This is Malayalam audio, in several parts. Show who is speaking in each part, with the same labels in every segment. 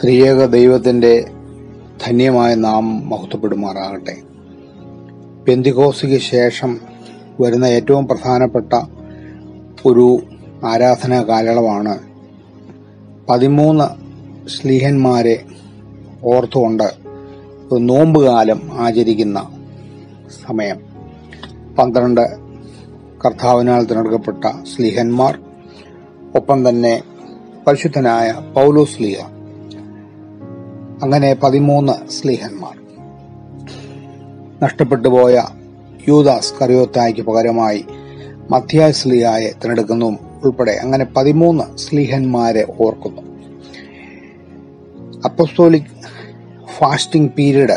Speaker 1: ത്രിയേക ദൈവത്തിന്റെ ധന്യമായ നാം മഹത്വപ്പെടുമാറാകട്ടെ പെന്തികോസിക്ക് ശേഷം വരുന്ന ഏറ്റവും പ്രധാനപ്പെട്ട ഒരു ആരാധനാ കാലയളവാണ് പതിമൂന്ന് സ്ലീഹന്മാരെ ഓർത്തുകൊണ്ട് ഒരു നോമ്പ് കാലം ആചരിക്കുന്ന സമയം പന്ത്രണ്ട് കർത്താവിനാൽ തിരഞ്ഞെടുക്കപ്പെട്ട സ്ലീഹന്മാർ ഒപ്പം തന്നെ പരിശുദ്ധനായ പൗലോസ് സ്ലീഹ അങ്ങനെ പതിമൂന്ന് സ്ലീഹന്മാർ നഷ്ടപ്പെട്ടു പോയ യൂദാസ് കറിയോത്തായ്ക്ക് പകരമായി മധ്യായ സ്ലീഹായെ തിരഞ്ഞെടുക്കുന്നു ഉൾപ്പെടെ അങ്ങനെ പതിമൂന്ന് സ്ലീഹന്മാരെ ഓർക്കുന്നു അപ്പസ്തോലിക് ഫാസ്റ്റിംഗ് പീരീഡ്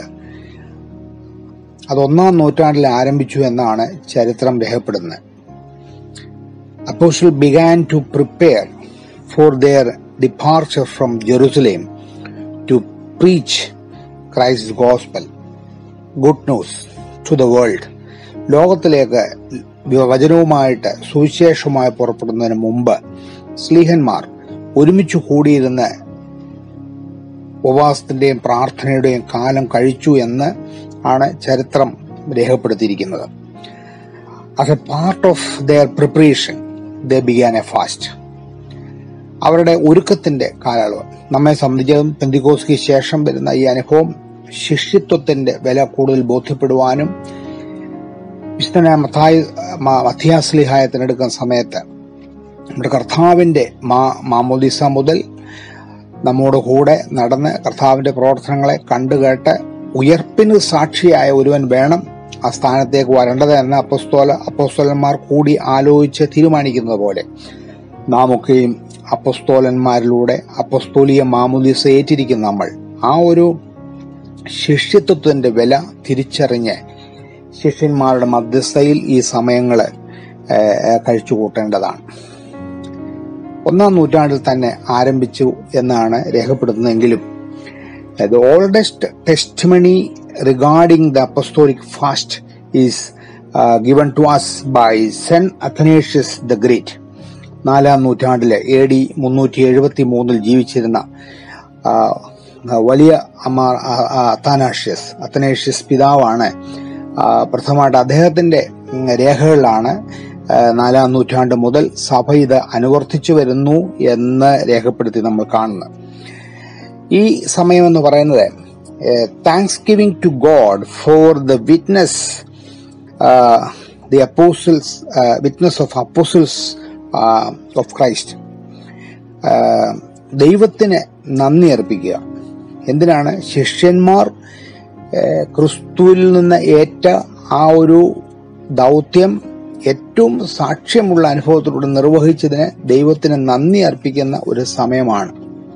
Speaker 1: അത് ഒന്നാം നൂറ്റാണ്ടിൽ ആരംഭിച്ചു എന്നാണ് ചരിത്രം രേഖപ്പെടുന്നത് apostle began to prepare for their departure from Jerusalem to preach Christ gospel good news to the world ലോകത്തിലേക്ക് വചനവുമായിട്ട് സുവിശേഷമായി പുറപ്പെടുന്നതിന് മുമ്പ് സ്ലീഹന്മാർ ഒരുമിച്ച് കൂടിയിരുന്ന് ഉപവാസത്തിന്റെയും പ്രാർത്ഥനയുടെയും കാലം കഴിച്ചു എന്ന് ആണ് ചരിത്രം രേഖപ്പെടുത്തിയിരിക്കുന്നത് as a part of their preparation the began a fast അവരുടെ ഒരുക്കത്തിന്റെ കാലയളവ് നമ്മെ സംബന്ധിച്ചതും പെന്തികോസ്ക്ക് ശേഷം വരുന്ന ഈ അനുഭവം ശിഷ്യത്വത്തിന്റെ വില കൂടുതൽ ബോധ്യപ്പെടുവാനും വിശുദ്ധനായ മത്തായി മധ്യാസ്ലിഹായ തിരഞ്ഞെടുക്കുന്ന സമയത്ത് നമ്മുടെ കർത്താവിന്റെ മാ മാമോദിസ മുതൽ നമ്മോട് കൂടെ നടന്ന് കർത്താവിന്റെ പ്രവർത്തനങ്ങളെ കണ്ടുകേട്ട് ഉയർപ്പിന് സാക്ഷിയായ ഒരുവൻ വേണം ആ സ്ഥാനത്തേക്ക് വരേണ്ടത് എന്ന് അപ്പസ്തോല അപ്പസ്തോലന്മാർ കൂടി ആലോചിച്ച് തീരുമാനിക്കുന്നത് പോലെ നാം ഒക്കെയും അപ്പസ്തോലന്മാരിലൂടെ അപ്പസ്തോലിയ മാമുദിസ ഏറ്റിരിക്കുന്ന നമ്മൾ ആ ഒരു ശിഷ്യത്വത്തിന്റെ വില തിരിച്ചറിഞ്ഞ് ശിഷ്യന്മാരുടെ മധ്യസ്ഥയിൽ ഈ സമയങ്ങള് കഴിച്ചു കൂട്ടേണ്ടതാണ് ഒന്നാം നൂറ്റാണ്ടിൽ തന്നെ ആരംഭിച്ചു എന്നാണ് രേഖപ്പെടുത്തുന്നതെങ്കിലും the oldest testimony regarding the apostolic fast is given to us by saint Athanasius the great നാലാം നൂറ്റാണ്ടിലെ എ ഡി മുന്നൂറ്റി എഴുപത്തി മൂന്നിൽ ജീവിച്ചിരുന്ന വലിയ അമാർ അത്താനാഷ്യസ് അത്തനേഷ്യസ് പിതാവാണ് പ്രഥമമായിട്ട് അദ്ദേഹത്തിന്റെ രേഖകളിലാണ് നാലാം നൂറ്റാണ്ട് മുതൽ സഭ ഇത് അനുവർത്തിച്ചു വരുന്നു എന്ന് രേഖപ്പെടുത്തി നമ്മൾ കാണുന്നത് ഈ സമയം എന്ന് പറയുന്നത് thanks giving to God for the witness the apostles witness of apostles of Christ ദൈവത്തിന് നന്ദി അർപ്പിക്കുക എന്തിനാണ് ശിഷ്യന്മാർ ക്രിസ്തുവിൽ നിന്ന് ഏറ്റ ആ ഒരു ദൗത്യം ഏറ്റവും സാക്ഷ്യമുള്ള അനുഭവത്തിലൂടെ നിർവഹിച്ചതിന് ദൈവത്തിന് നന്ദി അർപ്പിക്കുന്ന ഒരു സമയമാണ്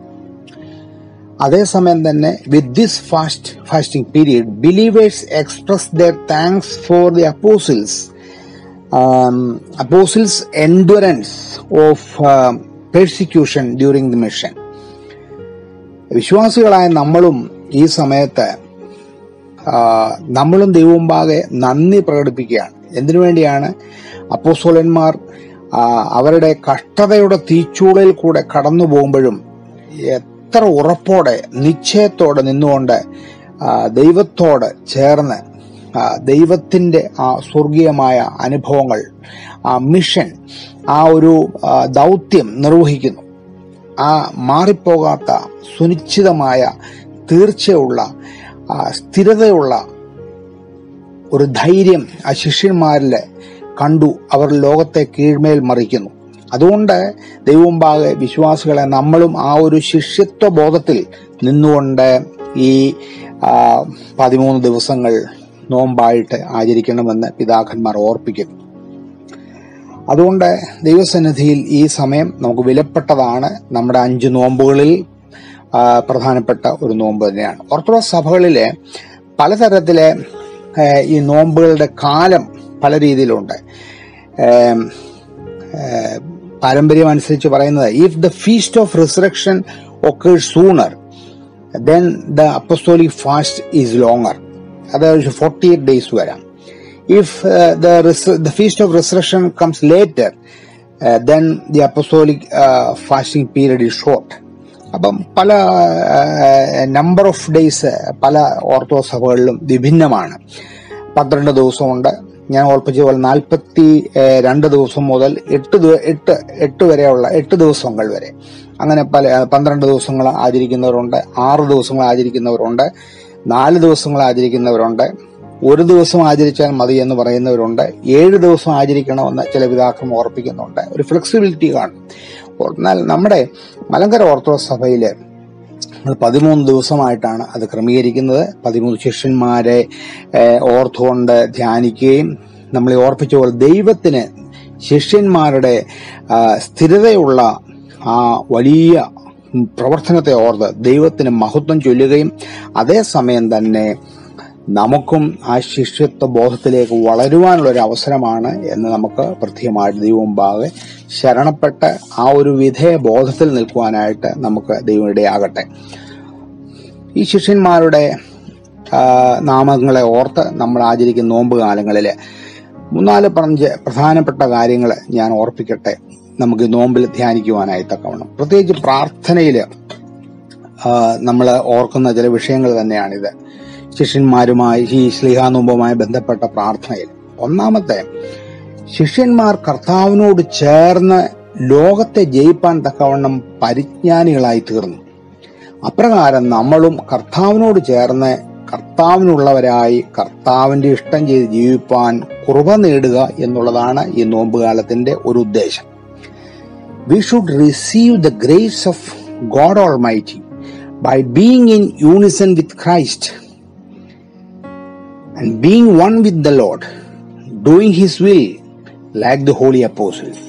Speaker 1: അതേസമയം തന്നെ with this fast fasting period believers express their thanks for the apostles apostles endurance of persecution during the mission വിശ്വാസികളായ നമ്മളും ഈ സമയത്ത് നമ്മളും ദൈവമുമ്പാകെ നന്ദി പ്രകടിപ്പിക്കുകയാണ് എന്തിനു വേണ്ടിയാണ് അപ്പോസോലന്മാർ അവരുടെ കഷ്ടതയുടെ തീച്ചൂളയിൽ കൂടെ കടന്നു പോകുമ്പോഴും എത്ര ഉറപ്പോടെ നിശ്ചയത്തോടെ നിന്നുകൊണ്ട് ദൈവത്തോട് ചേർന്ന് ദൈവത്തിന്റെ ആ സ്വർഗീയമായ അനുഭവങ്ങൾ ആ മിഷൻ ആ ഒരു ദൗത്യം നിർവഹിക്കുന്നു ആ മാറിപ്പോകാത്ത സുനിശ്ചിതമായ തീർച്ചയുള്ള സ്ഥിരതയുള്ള ഒരു ധൈര്യം ആ ശിഷ്യന്മാരിൽ കണ്ടു അവർ ലോകത്തെ കീഴ്മേൽ മറിക്കുന്നു അതുകൊണ്ട് ദൈവമുമ്പാകെ വിശ്വാസികളെ നമ്മളും ആ ഒരു ശിഷ്യത്വ ബോധത്തിൽ നിന്നുകൊണ്ട് ഈ പതിമൂന്ന് ദിവസങ്ങൾ നോമ്പായിട്ട് ആചരിക്കണമെന്ന് പിതാക്കന്മാർ ഓർപ്പിക്കുന്നു അതുകൊണ്ട് ദൈവസന്നിധിയിൽ ഈ സമയം നമുക്ക് വിലപ്പെട്ടതാണ് നമ്മുടെ അഞ്ച് നോമ്പുകളിൽ പ്രധാനപ്പെട്ട ഒരു നോമ്പ് തന്നെയാണ് ഓർത്തഡോക്സ് സഭകളിലെ പലതരത്തിലെ ഈ നോമ്പുകളുടെ കാലം പല രീതിയിലുണ്ട് പാരമ്പര്യം അനുസരിച്ച് പറയുന്നത് if the feast of resurrection occurs sooner than the apostolic fast is longer അതായത് ഫോർട്ടി എയ്റ്റ് ഡേയ്സ് വരാം if the feast of resurrection comes later than the apostolic fasting period is short അപ്പം പല നമ്പർ ഓഫ് ഡേയ്സ് പല ഓർത്തോ സഭകളിലും വിഭിന്നമാണ് പന്ത്രണ്ട് ദിവസമുണ്ട് ഞാൻ ഓർപ്പിച്ച പോലെ നാൽപ്പത്തി രണ്ട് ദിവസം മുതൽ എട്ട് ദിവ- എട്ട് എട്ട് വരെയുള്ള എട്ട് ദിവസങ്ങൾ വരെ അങ്ങനെ പല പന്ത്രണ്ട് ദിവസങ്ങൾ ആചരിക്കുന്നവരുണ്ട് ആറ് ദിവസങ്ങൾ ആചരിക്കുന്നവരുണ്ട് നാല് ദിവസങ്ങൾ ആചരിക്കുന്നവരുണ്ട് ഒരു ദിവസം ആചരിച്ചാൽ മതി എന്ന് പറയുന്നവരുണ്ട് ഏഴ് ദിവസം ആചരിക്കണമെന്ന് ചില പിതാക്കളും ഓർപ്പിക്കുന്നുണ്ട് ഒരു ഫ്ലെക്സിബിലിറ്റി കാണും എന്നാൽ നമ്മുടെ മലങ്കര ഓർത്തഡോക്സ് സഭയില് നമ്മൾ പതിമൂന്ന് ദിവസമായിട്ടാണ് അത് ക്രമീകരിക്കുന്നത് പതിമൂന്ന് ശിഷ്യന്മാരെ ഏഹ്, ഓർത്തുകൊണ്ട് ധ്യാനിക്കുകയും നമ്മളെ ഓർപ്പിച്ച പോലെ ദൈവത്തിന് ശിഷ്യന്മാരുടെ ആ, സ്ഥിരതയുള്ള ആ വലിയ പ്രവർത്തനത്തെ ഓർത്ത് ദൈവത്തിന് മഹത്വം ചൊല്ലുകയും അതേസമയം തന്നെ നമുക്കും ആ ശിഷ്യത്വ ബോധത്തിലേക്ക് വളരുവാനുള്ള ഒരു അവസരമാണ് എന്ന് നമുക്ക് പ്രത്യേകമായിട്ട് ദൈവം മുമ്പാകെ ശരണപ്പെട്ട് ആ ഒരു വിധേയ ബോധത്തിൽ നിൽക്കുവാനായിട്ട് നമുക്ക് ദൈവം ഇടയാകട്ടെ ഈ ശിഷ്യന്മാരുടെ ആ, നാമങ്ങളെ ഓർത്ത് നമ്മൾ ആചരിക്കുന്ന നോമ്പ് കാലങ്ങളിൽ മൂന്നാല് പറഞ്ഞ് പ്രധാനപ്പെട്ട കാര്യങ്ങൾ ഞാൻ ഓർപ്പിക്കട്ടെ നമുക്ക് ഈ നോമ്പിൽ ധ്യാനിക്കുവാനായി തക്കവണ്ണം പ്രത്യേകിച്ച് പ്രാർത്ഥനയിൽ നമ്മൾ ഓർക്കുന്ന ചില വിഷയങ്ങൾ തന്നെയാണിത് ശിഷ്യന്മാരുമായി ഈ സ്ലിഹാനോമ്പുമായി ബന്ധപ്പെട്ട പ്രാർത്ഥനയിൽ ഒന്നാമത്തെ ശിഷ്യന്മാർ കർത്താവിനോട് ചേർന്ന് ലോകത്തെ ജയിപ്പാൻ തക്കവണ്ണം പരിജ്ഞാനികളായി തീർന്നു അപ്രകാരം നമ്മളും കർത്താവിനോട് ചേർന്ന് കർത്താവിനുള്ളവരായി കർത്താവിന്റെ ഇഷ്ടം ചെയ്ത് ജീവിപ്പാൻ കുറവ നേടുക എന്നുള്ളതാണ് ഈ നോമ്പുകാലത്തിന്റെ ഒരു ഉദ്ദേശം we should receive the grace of God Almighty by being in unison with Christ and being one with the Lord, doing His will like the holy apostles.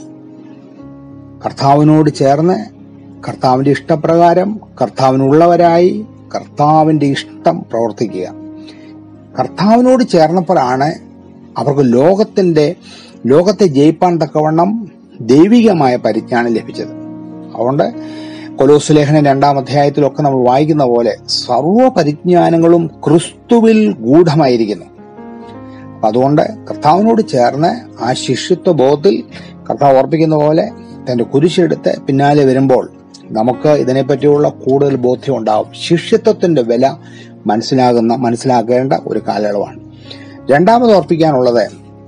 Speaker 1: കർത്താവിനോട് ചേർന്ന് കർത്താവിന്റെ ഇഷ്ടപ്രകാരം കർത്താവിനുള്ളവരായി കർത്താവിന്റെ ഇഷ്ടം പ്രവർത്തിക്കുക കർത്താവിനോട് ചേർന്നപ്പോഴാണ് അവർക്ക് ലോകത്തിന്റെ ലോകത്തെ ജയിപ്പാൻ തക്കവണ്ണം ദൈവികമായ പരിജ്ഞാനം ലഭിച്ചത് അതുകൊണ്ട് കൊലോസ് ലേഖനം രണ്ടാം അധ്യായത്തിലൊക്കെ നമ്മൾ വായിക്കുന്ന പോലെ സർവ പരിജ്ഞാനങ്ങളും ക്രിസ്തുവിൽ ഗൂഢമായിരിക്കുന്നു അപ്പൊ അതുകൊണ്ട് കർത്താവിനോട് ചേർന്ന് ആ ശിഷ്യത്വ ബോധത്തിൽ കർത്താവ് ഓർപ്പിക്കുന്ന പോലെ തന്റെ കുരിശെടുത്ത് പിന്നാലെ വരുമ്പോൾ നമുക്ക് ഇതിനെപ്പറ്റിയുള്ള കൂടുതൽ ബോധ്യം ഉണ്ടാവും ശിഷ്യത്വത്തിന്റെ വില മനസ്സിലാകുന്ന മനസ്സിലാക്കേണ്ട ഒരു കാലയളവാണ് രണ്ടാമത് ഓർപ്പിക്കാനുള്ളത്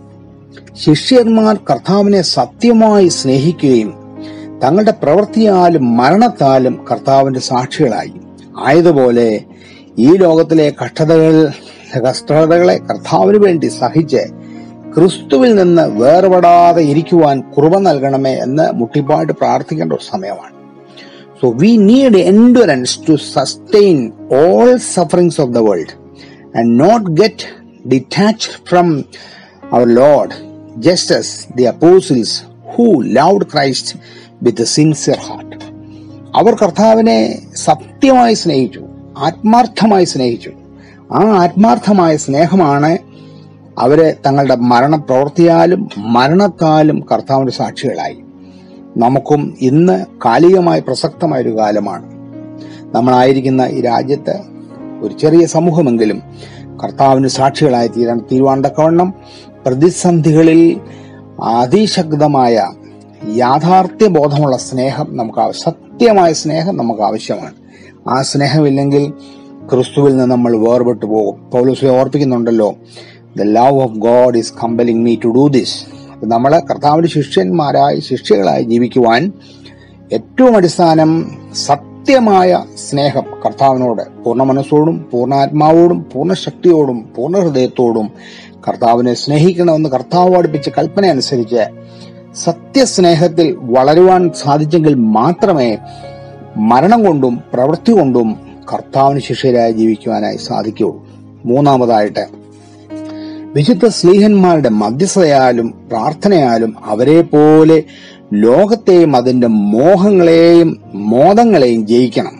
Speaker 1: ശിഷ്യന്മാർ കർത്താവിനെ സത്യമായി സ്നേഹിക്കുകയും തങ്ങളുടെ പ്രവൃത്തിയാലും മരണത്താലും കർത്താവിന്റെ സാക്ഷികളായി ആയതുപോലെ ഈ ലോകത്തിലെ കഷ്ടതകൾ കഷ്ടതകളെ കർത്താവിന് വേണ്ടി സഹിച്ച് ക്രിസ്തുവിൽ നിന്ന് വേർപെടാതെ ഇരിക്കുവാൻ കുറുവ നൽകണമേ എന്ന് മുട്ടിപ്പായിട്ട് പ്രാർത്ഥിക്കേണ്ട ഒരു സമയമാണ് so we need endurance to sustain all sufferings of the world and not get detached from our lord just as the apostles who loved Christ with sincere heart അവർ കർത്താവിനെ സത്യമായി സ്നേഹിച്ചു ആത്മാർത്ഥമായി സ്നേഹിച്ചു ആ ആത്മാർത്ഥമായ സ്നേഹമാണ് അവരെ തങ്ങളുടെ മരണ പ്രവൃത്തിയാലും മരണത്താലും കർത്താവിന്റെ സാക്ഷികളായി നമുക്കും ഇന്ന് കാലികമായി പ്രസക്തമായ ഒരു കാലമാണ് നമ്മളായിരിക്കുന്ന ഈ രാജ്യത്ത് ഒരു ചെറിയ സമൂഹമെങ്കിലും കർത്താവിന് സാക്ഷികളായി തീരാൻ തീരുവാണ്ടക്കവണ്ണം പ്രതിസന്ധികളിൽ അതിശക്തമായ യാഥാർത്ഥ്യ ബോധമുള്ള സ്നേഹം നമുക്ക് ആവ- സത്യമായ സ്നേഹം നമുക്ക് ആവശ്യമാണ് ആ സ്നേഹമില്ലെങ്കിൽ ക്രിസ്തുവിൽ നിന്ന് നമ്മൾ വേർപെട്ടു പോകും പൗലോസിനെ ഓർപ്പിക്കുന്നുണ്ടല്ലോ the love of God is compelling me to do this നമ്മൾ കർത്താവിന്റെ ശിഷ്യന്മാരായി ശിഷ്യകളായി ജീവിക്കുവാൻ ഏറ്റവും അടിസ്ഥാനം സത്യമായ സ്നേഹം കർത്താവിനോട് പൂർണ്ണ മനസ്സോടും പൂർണ്ണാത്മാവോടും പൂർണ്ണ ശക്തിയോടും പൂർണ്ണ ഹൃദയത്തോടും കർത്താവിനെ സ്നേഹിക്കണമെന്ന് കർത്താവ് പഠിപ്പിച്ച കൽപ്പന അനുസരിച്ച് സത്യസ്നേഹത്തിൽ വളരുവാൻ സാധിച്ചെങ്കിൽ മാത്രമേ മരണം കൊണ്ടും പ്രവൃത്തി കൊണ്ടും കർത്താവിന് ശിഷ്യരായി ജീവിക്കുവാനായി സാധിക്കുകയുള്ളൂ മൂന്നാമതായിട്ട് വിശുദ്ധ സ്ലീഹന്മാരുടെ മധ്യസ്ഥതയാലും പ്രാർത്ഥനയാലും അവരെ പോലെ ലോകത്തെയും അതിന്റെ മോഹങ്ങളെയും മോദങ്ങളെയും ജയിക്കണം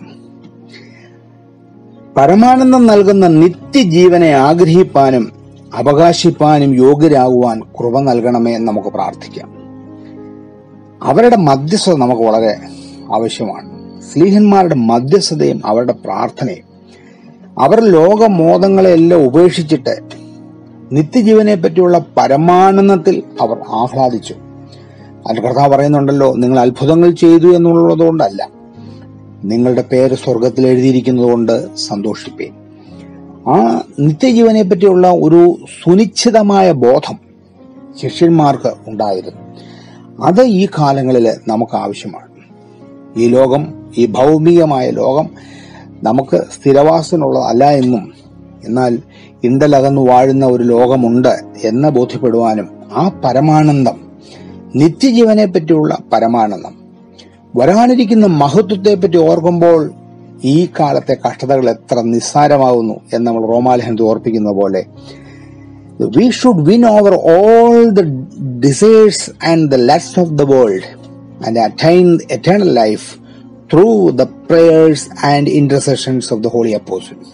Speaker 1: പരമാനന്ദം നൽകുന്ന നിത്യജീവനെ ആഗ്രഹിപ്പാനും അവകാശിപ്പാനും യോഗ്യരാകുവാൻ കൃപ നൽകണമേ എന്ന് നമുക്ക് പ്രാർത്ഥിക്കാം അവരുടെ മധ്യസ്ഥത നമുക്ക് വളരെ ആവശ്യമാണ് സ്ലീഹന്മാരുടെ മധ്യസ്ഥതയും അവരുടെ പ്രാർത്ഥനയും അവർ ലോകമോദങ്ങളെല്ലാം ഉപേക്ഷിച്ചിട്ട് നിത്യജീവനെ പറ്റിയുള്ള പരമാനന്ദത്തിൽ അവർ ആഹ്ലാദിച്ചു അതിന് കർത്താവ് പറയുന്നുണ്ടല്ലോ നിങ്ങൾ അത്ഭുതങ്ങൾ ചെയ്തു എന്നുള്ളതുകൊണ്ടല്ല നിങ്ങളുടെ പേര് സ്വർഗത്തിൽ എഴുതിയിരിക്കുന്നതുകൊണ്ട് സന്തോഷിപ്പേ ആ നിത്യജീവനെ പറ്റിയുള്ള ഒരു സുനിശ്ചിതമായ ബോധം ശിഷ്യന്മാർക്ക് ഉണ്ടായിരുന്നു അത് ഈ കാലങ്ങളിൽ നമുക്ക് ആവശ്യമാണ് ഈ ലോകം ഈ ഭൗമികമായ ലോകം നമുക്ക് സ്ഥിരവാസത്തിനുള്ളതല്ല എന്നും എന്നാൽ ഇണ്ടലകന്നു വാഴുന്ന ഒരു ലോകമുണ്ട് എന്ന് ബോധ്യപ്പെടുവാനും ആ പരമാനന്ദം നിത്യജീവനെ പറ്റിയുള്ള പരമാനന്ദം വരാനിരിക്കുന്ന മഹത്വത്തെ പറ്റി ഓർക്കുമ്പോൾ ഈ കാലത്തെ കഷ്ടതകൾ എത്ര നിസ്സാരമാകുന്നു എന്ന് നമ്മൾ റോമാലേഖനത്തിൽ ഓർപ്പിക്കുന്ന പോലെ we should win over all the desires and the lusts of the world and attain eternal life through the prayers and intercessions of the holy apostles.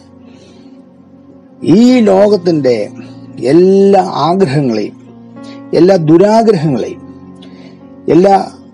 Speaker 1: ഈ ലോകത്തിന്റെ എല്ലാ ആഗ്രഹങ്ങളെയും എല്ലാ ദുരാഗ്രഹങ്ങളെയും എല്ലാ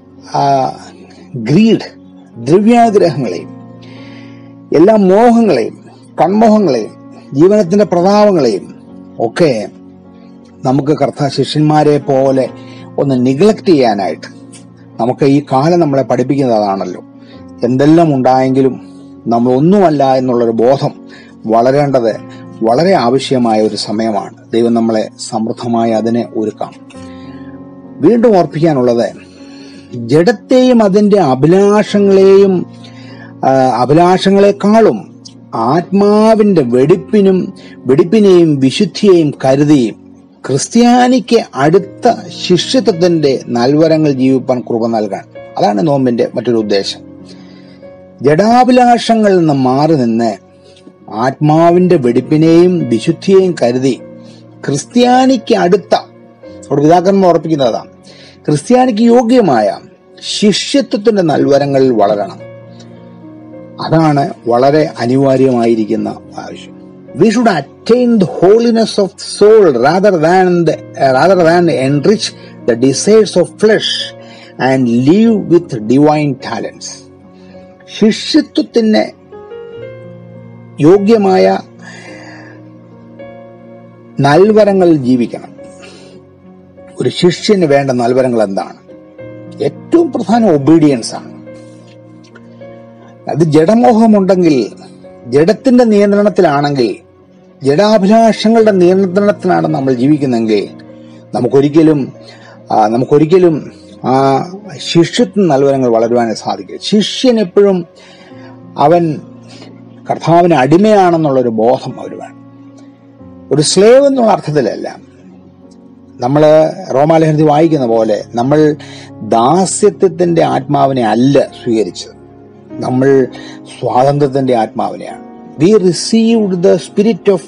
Speaker 1: ഗ്രീഡ് ദ്രവ്യാഗ്രഹങ്ങളെയും എല്ലാ മോഹങ്ങളെയും കൺമോഹങ്ങളെയും ജീവനത്തിന്റെ പ്രതാപങ്ങളെയും ഒക്കെ നമുക്ക് കർത്ത ശിഷ്യന്മാരെ പോലെ ഒന്ന് നിഗ്ലക്ട് ചെയ്യാനായിട്ട് നമുക്ക് ഈ കാലം നമ്മളെ പഠിപ്പിക്കുന്നതാണല്ലോ എന്തെല്ലാം ഉണ്ടായെങ്കിലും നമ്മൾ ഒന്നുമല്ല എന്നുള്ളൊരു ബോധം വളരേണ്ടത് വളരെ ആവശ്യമായ ഒരു സമയമാണ് ദൈവം നമ്മളെ സമൃദ്ധമായി അതിനെ ഒരുക്കാം വീണ്ടും ഓർപ്പിക്കാനുള്ളത് ജഡത്തെയും അതിന്റെ അഭിലാഷങ്ങളെയും ആ, അഭിലാഷങ്ങളെക്കാളും ആത്മാവിന്റെ വെടിപ്പിനും വെടിപ്പിനെയും വിശുദ്ധിയെയും കരുതിയും ക്രിസ്ത്യാനിക്ക് അടുത്ത ശിഷ്യത്വത്തിന്റെ നൽവരങ്ങൾ ജീവിപ്പാൻ കൃപ നൽകാൻ അതാണ് നോമ്പിന്റെ മറ്റൊരു ഉദ്ദേശം ജഡാഭിലാഷങ്ങളിൽ നിന്ന് മാറി നിന്ന് ആത്മാവിന്റെ വെടിപ്പിനെയും വിശുദ്ധിയെയും കരുതി ക്രിസ്ത്യാനിക്ക് അടുത്ത അവിടെ പിതാക്കന്മാർ ഉറപ്പിക്കുന്നതാണ് ക്രിസ്ത്യാനിക്ക് യോഗ്യമായ ശിഷ്യത്വത്തിന്റെ നൽവരങ്ങളിൽ വളരണം അതാണ് വളരെ അനിവാര്യമായിരിക്കുന്ന ആവശ്യം we should attain the holiness of soul rather than rather than enrich the desires of flesh and live with divine talents ശിഷ്യത്വത്തിന് യോഗ്യമായ നൽവരങ്ങളിൽ ജീവിക്കണം ഒരു ശിഷ്യന് വേണ്ട നൽവരങ്ങൾ എന്താണ് ഏറ്റവും പ്രധാന ഒബീഡിയൻസ് ആണ് അത് ജഡമോഹമുണ്ടെങ്കിൽ ജഡത്തിന്റെ നിയന്ത്രണത്തിലാണെങ്കിൽ ജഡാഭിലാഷങ്ങളുടെ നിയന്ത്രണത്തിലാണ് നമ്മൾ ജീവിക്കുന്നെങ്കിൽ നമുക്കൊരിക്കലും ആ, നമുക്കൊരിക്കലും ആ ശിഷ്യത്വ നൽവരങ്ങൾ വളരുവാൻ സാധിക്കും ശിഷ്യൻ എപ്പോഴും അവൻ കർത്താവിന് അടിമയാണെന്നുള്ളൊരു ബോധം അവർ വേണം ഒരു സ്ലേവ് എന്നുള്ള അർത്ഥത്തിലല്ല നമ്മൾ റോമാലേഖനത്തിൽ വായിക്കുന്ന പോലെ നമ്മൾ ദാസ്യത്വത്തിന്റെ ആത്മാവിനെ അല്ല സ്വീകരിച്ചത് നമ്മൾ സ്വാതന്ത്ര്യത്തിന്റെ ആത്മാവിനെയാണ് we received the spirit of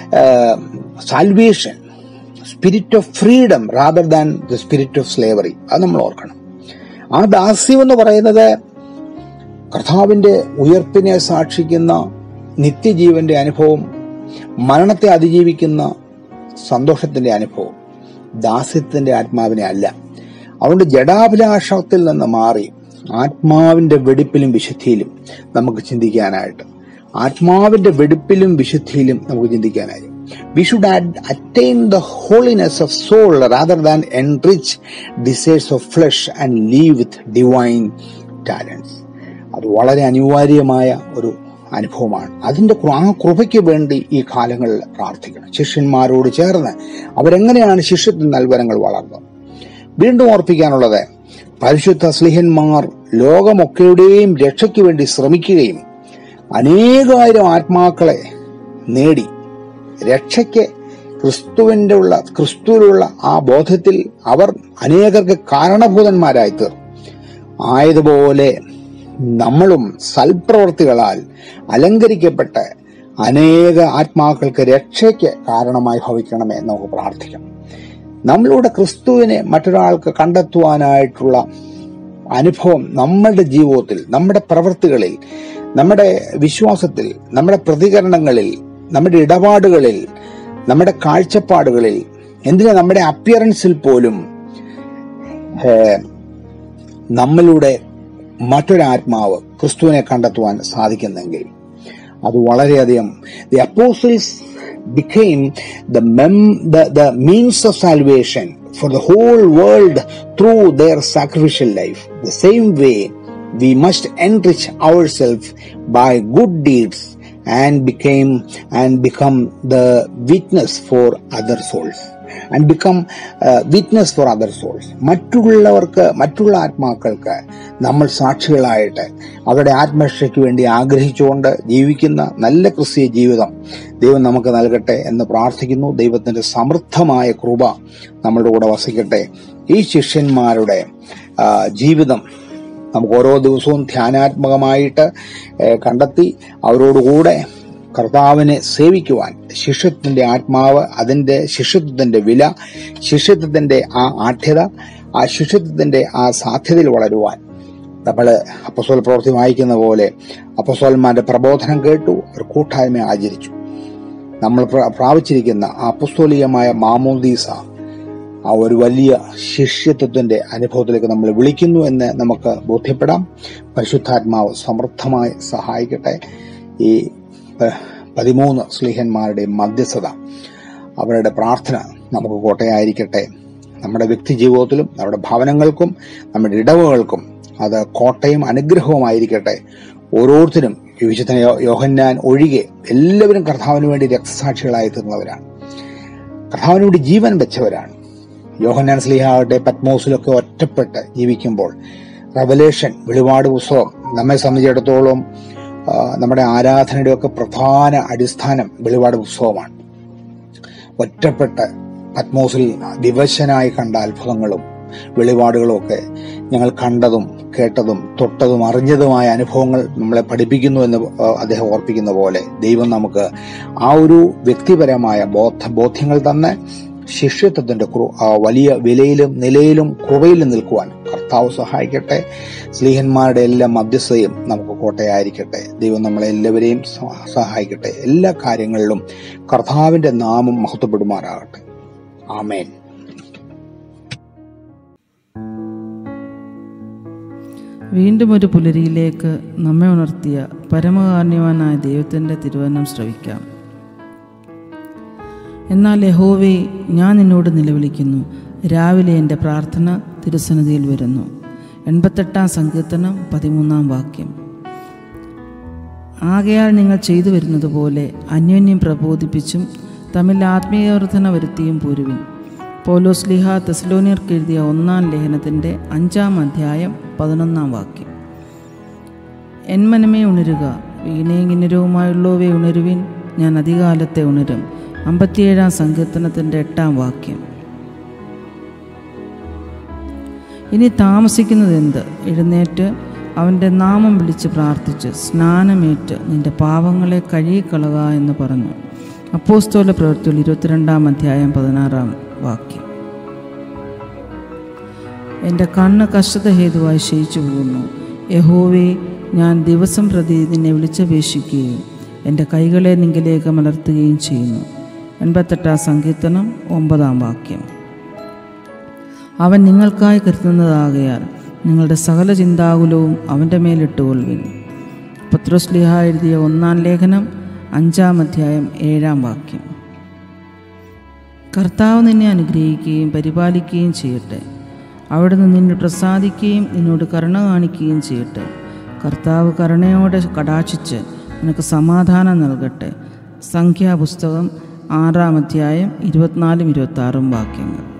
Speaker 1: salvation spirit of freedom rather than the spirit of slavery അത് നമ്മൾ ഓർക്കണം ആ ദാസ്യം എന്ന് പറയുന്നത് കർത്താവിന്റെ ഉയർപ്പിനെ സാക്ഷിക്കുന്ന നിത്യജീവന്റെ അനുഭവം മരണത്തെ അതിജീവിക്കുന്ന സന്തോഷത്തിന്റെ അനുഭവം ദാസ്യത്തിന്റെ ആത്മാവിനെ അല്ല അതുകൊണ്ട് ജഡാഭിലാഷത്തിൽ നിന്ന് മാറി ആത്മാവിന്റെ വെടിപ്പിലും വിശുദ്ധിയിലും നമുക്ക് ചിന്തിക്കാനായിട്ട് ആത്മാവിന്റെ വെടിപ്പിലും വിശുദ്ധിയിലും നമുക്ക് ചിന്തിക്കാനായി we should attain the holiness of soul rather than enrich desires of flesh and live with divine talents അത് വളരെ അനിവാര്യമായ ഒരു അനുഭവമാണ് അതിന്റെ കൃ- ആ കൃപയ്ക്ക് വേണ്ടി ഈ കാലങ്ങളിൽ പ്രാർത്ഥിക്കണം ശിഷ്യന്മാരോട് ചേർന്ന് അവരെങ്ങനെയാണ് ശിഷ്യത്വ നൽവരങ്ങൾ വളർന്നത് വീണ്ടും ഓർപ്പിക്കാനുള്ളത് പരിശുദ്ധ സ്ലിഹന്മാർ ലോകമൊക്കെയുടെയും രക്ഷയ്ക്ക് വേണ്ടി ശ്രമിക്കുകയും അനേകായിരം ആത്മാക്കളെ നേടി രക്ഷയ്ക്ക് ക്രിസ്തുവിന്റെ ഉള്ള ക്രിസ്തുവിലുള്ള ആ ബോധത്തിൽ അവർ അനേകർക്ക് കാരണഭൂതന്മാരായി തീർന്നു ആയതുപോലെ നമ്മളും സൽപ്രവർത്തികളാൽ അലങ്കരിക്കപ്പെട്ട് അനേക ആത്മാക്കൾക്ക് രക്ഷയ്ക്ക് കാരണമായി ഭവിക്കണമേ എന്ന് നമുക്ക് പ്രാർത്ഥിക്കാം നമ്മളുടെ ക്രിസ്തുവിനെ മറ്റൊരാൾക്ക് കണ്ടെത്തുവാനായിട്ടുള്ള അനുഭവം നമ്മളുടെ ജീവിതത്തിൽ നമ്മുടെ പ്രവൃത്തികളിൽ നമ്മുടെ വിശ്വാസത്തിൽ നമ്മുടെ പ്രതികരണങ്ങളിൽ നമ്മുടെ ഇടപാടുകളിൽ നമ്മുടെ കാഴ്ചപ്പാടുകളിൽ എന്തിനാ നമ്മുടെ അപ്പിയറൻസിൽ പോലും ഏഹ്, നമ്മളുടെ മറ്റൊരാത്മാവ് ക്രിസ്തുവിനെ കണ്ടെത്തുവാൻ സാധിക്കുന്നെങ്കിൽ അത് വളരെയധികം the apostles became the mem the, the means of salvation for the whole world through their sacrificial life the same way we must enrich ourselves by good deeds and became and become the witness for other souls and become uh, witness for other souls മറ്റുള്ളവർക്ക് മറ്റുള്ള ആത്മാക്കൾക്ക് നമ്മൾ സാക്ഷികളായിട്ട് അവരുടെ ആത്മരക്ഷയ്ക്ക് വേണ്ടി ആഗ്രഹിച്ചുകൊണ്ട് ജീവിക്കുന്ന നല്ല ക്രിസ്തീയ ജീവിതം ദൈവം നമുക്ക് നൽകട്ടെ എന്ന് പ്രാർത്ഥിക്കുന്നു ദൈവത്തിന്റെ സമൃദ്ധമായ കൃപ നമ്മളുടെ കൂടെ വസിക്കട്ടെ ഈ ശിഷ്യന്മാരുടെ ആ, ജീവിതം നമുക്ക് ഓരോ ദിവസവും ധ്യാനാത്മകമായിട്ട് ഏഹ്, കണ്ടെത്തി അവരോടുകൂടെ കർത്താവിനെ സേവിക്കുവാൻ ശിഷ്യത്വത്തിന്റെ ആത്മാവ് അതിന്റെ ശിഷ്യത്വത്തിന്റെ വില ശിഷ്യത്വത്തിന്റെ ആ ആഠ്യത ആ ശിഷ്യത്വത്തിന്റെ ആ സാധ്യതയിൽ വളരുവാൻ നമ്മൾ അപ്പസോൽ പ്രവൃത്തി വായിക്കുന്ന പോലെ അപ്പസോലന്മാരുടെ പ്രബോധനം കേട്ടു ഒരു കൂട്ടായ്മ ആചരിച്ചു നമ്മൾ പ്ര- പ്രാപിച്ചിരിക്കുന്ന ആ അപ്പസ്തോലികമായ മാമോദീസ ആ ഒരു വലിയ ശിഷ്യത്വത്തിന്റെ അനുഭവത്തിലേക്ക് നമ്മൾ വിളിക്കുന്നു എന്ന് നമുക്ക് ബോധ്യപ്പെടാം പരിശുദ്ധാത്മാവ് സമൃദ്ധമായി സഹായിക്കട്ടെ ഈ പ- പതിമൂന്ന് സ്ലീഹന്മാരുടെ മധ്യസ്ഥത അവരുടെ പ്രാർത്ഥന നമുക്ക് കോട്ടയായിരിക്കട്ടെ നമ്മുടെ വ്യക്തി ജീവിതത്തിലും നമ്മുടെ ഭവനങ്ങൾക്കും നമ്മുടെ ഇടവുകൾക്കും അത് കോട്ടയും അനുഗ്രഹവുമായിരിക്കട്ടെ ഓരോരുത്തരും വിശുദ്ധ യോ- യോഹന്നാൻ ഒഴികെ എല്ലാവരും കർത്താവിന് വേണ്ടി രക്തസാക്ഷികളായി തീർന്നവരാണ് കർത്താവിന് വേണ്ടി ജീവൻ വെച്ചവരാണ് യോഹന്നാൻ സ്ലീഹാവട്ടെ പത്മോസിലൊക്കെ ഒറ്റപ്പെട്ട് ജീവിക്കുമ്പോൾ റവലേഷൻ വെളിപാട് പുസ്തകം നമ്മെ സംബന്ധിച്ചിടത്തോളം ആ, നമ്മുടെ ആരാധനയുടെ ഒക്കെ പ്രധാന അടിസ്ഥാനം വെളിപാട് പുസ്തകമാണ് ഒറ്റപ്പെട്ട് പത്മോസിൽ വിവശനായി കണ്ട അത്ഭുതങ്ങളും വെളിപാടുകളും ഒക്കെ ഞങ്ങൾ കണ്ടതും കേട്ടതും തൊട്ടതും അറിഞ്ഞതുമായ അനുഭവങ്ങൾ നമ്മളെ പഠിപ്പിക്കുന്നു എന്ന് ആ, അദ്ദേഹം ഓർപ്പിക്കുന്ന പോലെ ദൈവം നമുക്ക് ആ ഒരു വ്യക്തിപരമായ ബോധ ബോധ്യങ്ങൾ തന്നെ ശിഷ്യത്വത്തിന്റെ കൃ- ആ വലിയ വിലയിലും നിലയിലും കൃപയിലും നിൽക്കുവാൻ കർത്താവ് സഹായിക്കട്ടെ സ്ലീഹന്മാരുടെ എല്ലാ മധ്യസ്ഥയും നമുക്ക് കോട്ടയായിരിക്കട്ടെ ദൈവം നമ്മളെ എല്ലാവരെയും സ- സഹായിക്കട്ടെ എല്ലാ കാര്യങ്ങളിലും കർത്താവിന്റെ നാമം മഹത്വപ്പെടുമാറാകട്ടെ ആമേൻ
Speaker 2: വീണ്ടും ഒരു പുലരിയിലേക്ക് നമ്മെ ഉണർത്തിയ പരമകാരുണ്യവാനായ ദൈവത്തിൻ്റെ തിരുവനം ശ്രവിക്കാം എന്നാൽ യഹോവേ ഞാൻ നിന്നോട് നിലവിളിക്കുന്നു രാവിലെ എൻ്റെ പ്രാർത്ഥന തിരുസന്നിധിയിൽ വരുന്നു എൺപത്തെട്ടാം സങ്കീർത്തനം പതിമൂന്നാം വാക്യം ആകയാൽ നിങ്ങൾ ചെയ്തു വരുന്നത് പോലെ അന്യോന്യം പ്രബോധിപ്പിച്ചും തമ്മിൽ ആത്മീയവർദ്ധന വരുത്തിയും പോരുവിൻ പോലോസ്ലിഹ തെസ്ലോനിയർക്ക് എഴുതിയ ഒന്നാം ലേഖനത്തിൻ്റെ അഞ്ചാം അധ്യായം പതിനൊന്നാം വാക്യം എന്മനമേ ഉണരുക വീണയും കിന്നരവുമായുള്ളവയെ ഉണരുവിൻ ഞാൻ അധികാലത്തെ ഉണരും അമ്പത്തിയേഴാം സങ്കീർത്തനത്തിൻ്റെ എട്ടാം വാക്യം ഇനി താമസിക്കുന്നത് എന്ത് എഴുന്നേറ്റ് അവൻ്റെ നാമം വിളിച്ച് പ്രാർത്ഥിച്ച് സ്നാനമേറ്റ് നിന്റെ പാവങ്ങളെ കഴുകിക്കളക എന്ന് പറഞ്ഞു അപ്പോസ്തോല പ്രവൃത്തികൾ ഇരുപത്തിരണ്ടാം അധ്യായം പതിനാറാം വാക്യം എൻ്റെ കണ്ണ് കഷ്ടത ഹേതുവായി ക്ഷയിച്ചു പോകുന്നു യഹോവേ ഞാൻ ദിവസം പ്രതി നിന്നെ വിളിച്ചപേക്ഷിക്കുകയും എൻ്റെ കൈകളെ നിങ്കിലേക്ക് മലർത്തുകയും ചെയ്യുന്നു എൺപത്തെട്ടാം സങ്കീർത്തനം ഒമ്പതാം വാക്യം അവൻ നിങ്ങൾക്കായി കരുതുന്നതാകയാൽ നിങ്ങളുടെ സകല ചിന്താകുലവും അവൻ്റെ മേലിട്ടുകൊള്ളുവിൻ പത്രോസ്ലിഹ എഴുതിയ ഒന്നാം ലേഖനം അഞ്ചാം അധ്യായം ഏഴാം വാക്യം കർത്താവ് നിന്നെ അനുഗ്രഹിക്കുകയും പരിപാലിക്കുകയും ചെയ്യട്ടെ അവിടുന്ന് നിന്നിൽ പ്രസാദിക്കുകയും നിന്നോട് കരുണ കാണിക്കുകയും ചെയ്യട്ടെ കർത്താവ് കരുണയോടെ കടാക്ഷിച്ച് നിനക്ക് സമാധാനം നൽകട്ടെ സംഖ്യാപുസ്തകം ആറാം അധ്യായം ഇരുപത്തിനാലും ഇരുപത്തി ആറും വാക്യങ്ങൾ